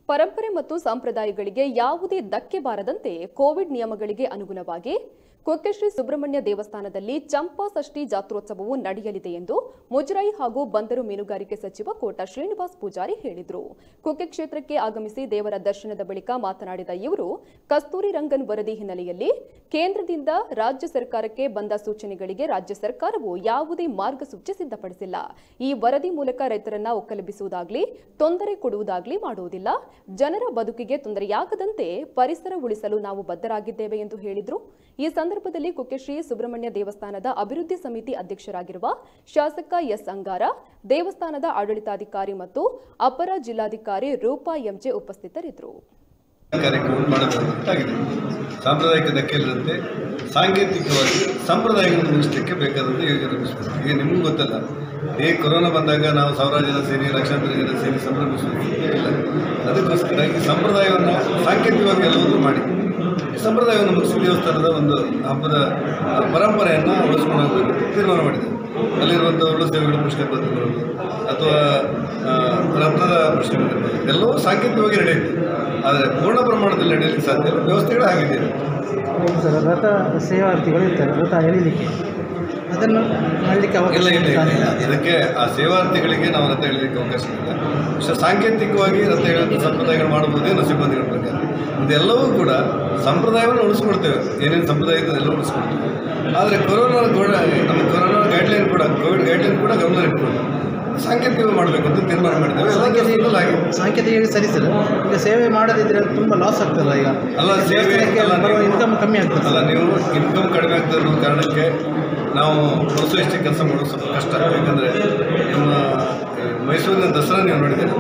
ಪರಂಪರೆ ಮತ್ತು ಸಂಪ್ರದಾಯಗಳಿಗೆ ಯಾವುದೇ ಧಕ್ಕೆ ಬಾರದಂತೆ ಕೋವಿಡ್ ನಿಯಮಗಳಿಗೆ ಅನುಗುಣವಾಗಿ ಕುಕ್ಕೆ ಶ್ರೀ ಸುಬ್ರಹ್ಮಣ್ಯ ದೇವಸ್ಥಾನದಲ್ಲಿ ಚಂಪಾ ಷಷ್ಠಿ ಜಾತ್ರೋತ್ಸವವು ನಡೆಯಲಿದೆ ಎಂದು ಮುಜರಾಯಿ ಹಾಗೂ ಬಂದರು ಮೀನುಗಾರಿಕೆ ಸಚಿವ ಕೋಟ ಶ್ರೀನಿವಾಸ್ ಪೂಜಾರಿ ಹೇಳಿದರು ಕುಕ್ಕೆ ಕ್ಷೇತ್ರಕ್ಕೆ ಆಗಮಿಸಿ ದೇವರ ದರ್ಶನದ ಬಳಿಕ ಮಾತನಾಡಿದ ಇವರು ಕಸ್ತೂರಿ ರಂಗನ್ ವರದಿ ಹಿನ್ನೆಲೆಯಲ್ಲಿ ಕೇಂದ್ರದಿಂದ ರಾಜ್ಯ ಸರ್ಕಾರಕ್ಕೆ ಬಂದ ಸೂಚನೆಗಳಿಗೆ ರಾಜ್ಯ ಸರ್ಕಾರವು ಯಾವುದೇ ಮಾರ್ಗಸೂಚಿ ಸಿದ್ಧಪಡಿಸಿಲ್ಲ ಈ ವರದಿ ಮೂಲಕ ರೈತರನ್ನ ಒಕ್ಕಲೆಬ್ಬಿಸುವುದಾಗ್ಲಿ ತೊಂದರೆ ಕೊಡುವುದಾಗ್ಲಿ ಮಾಡುವುದಿಲ್ಲ ಜನರ ಬದುಕಿಗೆ ತೊಂದರೆಯಾಗದಂತೆ ಪರಿಸರ ಉಳಿಸಲು ನಾವು ಬದ್ಧರಾಗಿದ್ದೇವೆ ಎಂದು ಹೇಳಿದರು ಈ ಸಂದರ್ಭದಲ್ಲಿ ಕುಕ್ಕೆಶ್ರೀ ಸುಬ್ರಹ್ಮಣ್ಯ ದೇವಸ್ಥಾನದ ಅಭಿವೃದ್ಧಿ ಸಮಿತಿ ಅಧ್ಯಕ್ಷರಾಗಿರುವ ಶಾಸಕ ಎಸ್ ಅಂಗಾರ ದೇವಸ್ಥಾನದ ಆಡಳಿತಾಧಿಕಾರಿ ಮತ್ತು ಅಪರ ಜಿಲ್ಲಾಧಿಕಾರಿ ರೂಪಾ ಎಂಜೆ ಉಪಸ್ಥಿತರಿದ್ದರು ಕಾರ್ಯಕ್ರಮ ಮಾಡಬೇಕಾಗಿದೆ ಸಾಂಪ್ರದಾಯಿಕ ಧಕ್ಕೆಯಲ್ಲಿರುತ್ತೆ ಸಾಂಕೇತಿಕವಾಗಿ ಸಂಪ್ರದಾಯಗಳನ್ನು ಮುಗಿಸಲಿಕ್ಕೆ ಬೇಕಾದಂತೆ ಯೋಜನೆ ರೂಪಿಸಬೇಕು ಈಗ ನಿಮಗೂ ಗೊತ್ತಲ್ಲ ಈ ಕೊರೋನಾ ಬಂದಾಗ ನಾವು ಸಾವಿರಾರು ಜನ ಸೇರಿ ಲಕ್ಷಾಂತರ ಜನ ಸೇರಿ ಸಂಭ್ರಮಿಸುವುದು ಇಲ್ಲ ಅದಕ್ಕೋಸ್ಕರ ಈ ಸಂಪ್ರದಾಯವನ್ನು ಸಾಂಕೇತಿಕವಾಗಿ ಎಲ್ಲವನ್ನೂ ಮಾಡಿ ಈ ಸಂಪ್ರದಾಯವನ್ನು ಮುಗಿಸಿ ದೇವಸ್ಥಾನದ ಒಂದು ಹಬ್ಬದ ಆ, ಪರಂಪರೆಯನ್ನು ಉಳಿಸ್ಕೊಂಡು ಹೋಗಬೇಕು ತೀರ್ಮಾನ ಮಾಡಿದೆ ಅಲ್ಲಿರುವಂಥ ಒಳ್ಳೆ ಸೇವೆಗಳು ಪ್ರಶ್ನೆ ಪತ್ರಗಳು ಅಥವಾ ಆ, ರತ್ನದ ಪ್ರಶ್ನೆಗಳಿರ್ಬೋದು ಎಲ್ಲವೂ ಸಾಂಕೇತಿಕವಾಗಿ ನಡೆಯುತ್ತೆ ಆದರೆ ಪೂರ್ಣ ಪ್ರಮಾಣದಲ್ಲಿ ನಡೆಯಲಿಕ್ಕೆ ಸಾಧ್ಯ ಇಲ್ಲ ವ್ಯವಸ್ಥೆಗಳು ಆಗಿದೆ ಹೌದು ಸರ್ ರಥ ಸೇವಾರ್ಥಿಗಳು ಇರ್ತಾರೆ ರಥ ಎಳಿಲಿಕ್ಕೆ ಅದನ್ನು ಮಾಡಲಿಕ್ಕೆ ಅವಕಾಶ ಇಲ್ಲ ಇಲ್ಲ ಇಲ್ಲ, ಇಲ್ಲ. ಇಲ್ಲ. ಇದಕ್ಕೆ ಆ ಸೇವಾರ್ಥಿಗಳಿಗೆ ನಾವು ರಥ ಎಳೆಯಲಿಕ್ಕೆ ಅವಕಾಶ ಇಲ್ಲ പക്ഷേ ಸಾಂಕೇತಿಕವಾಗಿ ರಥ ಎಳೆಯುವಂಥ ಸಂಪ್ರದಾಯಗಳು ಮಾಡಬಹುದೇನೋ ಸಿಬ್ಬಂದಿಗಳ ಪ್ರಕಾರ ಇದೆಲ್ಲವೂ ಕೂಡ ಸಂಪ್ರದಾಯವನ್ನು ಉಳಿಸ್ಕೊಡ್ತೇವೆ ಏನೇನು ಸಂಪ್ರದಾಯ ಇದೆ ಎಲ್ಲ ಉಳಿಸ್ಕೊಡ್ತೇವೆ ಆದರೆ ಕೊರೋನಾ ಕೂಡ ನಮ್ಮ ಕೊರೋನಾ ಗೈಡ್ಲೈನ್ ಕೂಡ ಕೋವಿಡ್ ಗೈಡ್ಲೈನ್ ಕೂಡ ಗಮನ ಇಟ್ಕೊಂಡು ಸಾಂಕೇತಿಕ ಮಾಡಬೇಕು ಅಂತ ತೀರ್ಮಾನ ಮಾಡಿದ್ದೇವೆ ಎಲ್ಲ ದೇವಸ್ಥಾನದಲ್ಲಿ ಆಗಿದೆ ಸಾಂಕೇತಿಕ ಸರಿ ಸರ್ ಈಗ ಸೇವೆ ಮಾಡದಿದ್ರೆ ತುಂಬ ಲಾಸ್ ಆಗ್ತಲ್ಲ ಈಗ ಅಲ್ಲ, ಸೇವೆ ದೇವಸ್ಥಾನಕ್ಕೆ ಅಲ್ಲ, ಬರುವ ನೀವು- ಇನ್ಕಮ್ ಕಮ್ಮಿ ಆಗ್ತದೆ ಅಲ್ಲ ನೀವು ಇನ್ಕಮ್ ಕಡಿಮೆ ಆಗ್ತದೆ ಅನ್ನೋ ಕಾರಣಕ್ಕೆ ನಾವು ಪ್ರೋತ್ಸಾಹಿಸಿ ಕೆಲಸ ಮಾಡೋದು ಸ್ವಲ್ಪ ಕಷ್ಟ ಯಾಕಂದರೆ ನಿಮ್ಮ ಈ ಮೈಸೂರಿನ ದಸರಾ ನೀವು ನೋಡಿದ್ದೀರಿ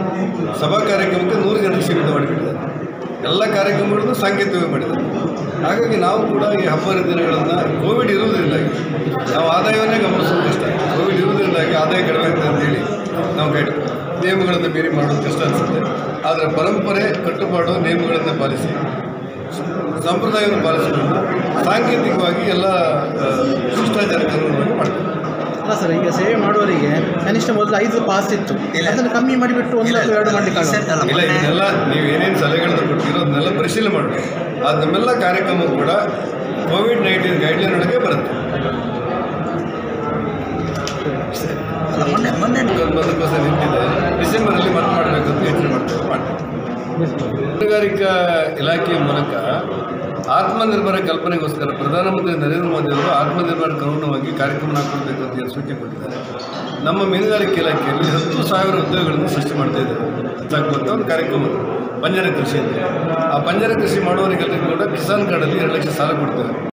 ಸಭಾ ಕಾರ್ಯಕ್ರಮಕ್ಕೆ ನೂರು ಜನಕ್ಕೆ ಸೀಮಿತ ಮಾಡಿಬಿಟ್ಟಿದ್ದಾರೆ ಎಲ್ಲ ಕಾರ್ಯಕ್ರಮಗಳನ್ನು ಸಾಂಕೇತಿಕವಾಗಿ ಮಾಡಿದ್ದಾರೆ ಹಾಗಾಗಿ ನಾವು ಕೂಡ ಈ ಹಬ್ಬ ಹರಿದಿನಗಳನ್ನು ಕೋವಿಡ್ ಇರುವುದರಿಂದಾಗಿ ನಾವು ಆದಾಯವನ್ನೇ ಗಮನಿಸೋದು ಕಷ್ಟ ಕೋವಿಡ್ ಇರುವುದರಿಂದಾಗಿ ಆದಾಯ ಕಡಿಮೆ ಆಗ್ತದೆ ಅಂತೇಳಿ ನಾವು ಗೈಡ್ ನಿಯಮಗಳನ್ನು ಮೀರಿ ಮಾಡೋದು ಕಷ್ಟ ಅನಿಸುತ್ತೆ ಆದರೆ ಪರಂಪರೆ ಕಟ್ಟುಪಾಡು ನಿಯಮಗಳನ್ನು ಪಾಲಿಸಿ ಸಂಪ್ರದಾಯವನ್ನು ಪಾಲಿಸಿಕೊಂಡು ಸಾಂಕೇತಿಕವಾಗಿ ಎಲ್ಲ ಆ, ಶಿಷ್ಟಾಚಾರ ಕಾನೂನುಗಳನ್ನು ಮಾಡ್ತಾರೆ ಅಲ್ಲ ಸರ್ ಈಗ ಸೇವೆ ಮಾಡುವವರಿಗೆ ಕನಿಷ್ಠ ಮೊದಲು ಐದು ಪಾಸ್ ಇತ್ತು ಅದನ್ನು ಕಮ್ಮಿ ಮಾಡಿಬಿಟ್ಟು ಒಂದು ಅಥವಾ ಎರಡು ಮಾಡಲಿಕ್ಕೆ ಆಗಲ್ಲ ಇಲ್ಲ ಇದನ್ನೆಲ್ಲ ನೀವು ಏನೇನು ಸಲಹೆಗಳನ್ನು ಕೊಡ್ತೀರೋ ಅದನ್ನೆಲ್ಲ ಪರಿಶೀಲನೆ ಮಾಡಬೇಕು ಅದು ನಮ್ಮೆಲ್ಲ ಕಾರ್ಯಕ್ರಮ ಕೂಡ ಕೋವಿಡ್ ನೈನ್ಟೀನ್ ಗೈಡ್ಲೈನ್ ಒಳಗೆ ಬರುತ್ತೆ ಮೊನ್ನೆ ಮೊನ್ನೆ ಬದುಕೋಸ್ಕರ ನಿಂತಿದೆ ಡಿಸೆಂಬರಲ್ಲಿ ಮತ್ತೆ ಮಾಡಬೇಕು ಅಂತ ಯೋಚನೆ ಮಾಡ್ತೇವೆ ಮಾಡ್ತೇವೆ ಮೀನುಗಾರಿಕಾ ಇಲಾಖೆಯ ಮೂಲಕ ಆತ್ಮನಿರ್ಭರ ಕಲ್ಪನೆಗೋಸ್ಕರ ಪ್ರಧಾನಮಂತ್ರಿ ನರೇಂದ್ರ ಮೋದಿ ಅವರು ಆತ್ಮನಿರ್ಭರ ಕಾನೂನವಾಗಿ ಕಾರ್ಯಕ್ರಮ ಹಾಕೊಳ್ಬೇಕು ಅಂತ ಏನು ಸೂಚನೆ ಕೊಟ್ಟಿದ್ದಾರೆ ನಮ್ಮ ಮೀನುಗಾರಿಕೆ ಇಲಾಖೆಯಲ್ಲಿ ಹತ್ತು ಸಾವಿರ ಉದ್ಯೋಗಗಳನ್ನು ಸೃಷ್ಟಿ ಮಾಡ್ತಾ ಇದ್ದಾರೆ ಸಾಕುವಂಥ ಒಂದು ಕಾರ್ಯಕ್ರಮ ಅದು. ಬಂಜರ ಕೃಷಿ ಅಂತ ಆ ಬಂಜರ ಕೃಷಿ ಮಾಡುವವರಿಗೆಲ್ಲರಿಗೂ ಕೂಡ ಕಿಸಾನ್ ಕಾರ್ಡಲ್ಲಿ ಎರಡು ಲಕ್ಷ ಸಾಲ ಕೊಡ್ತೇವೆ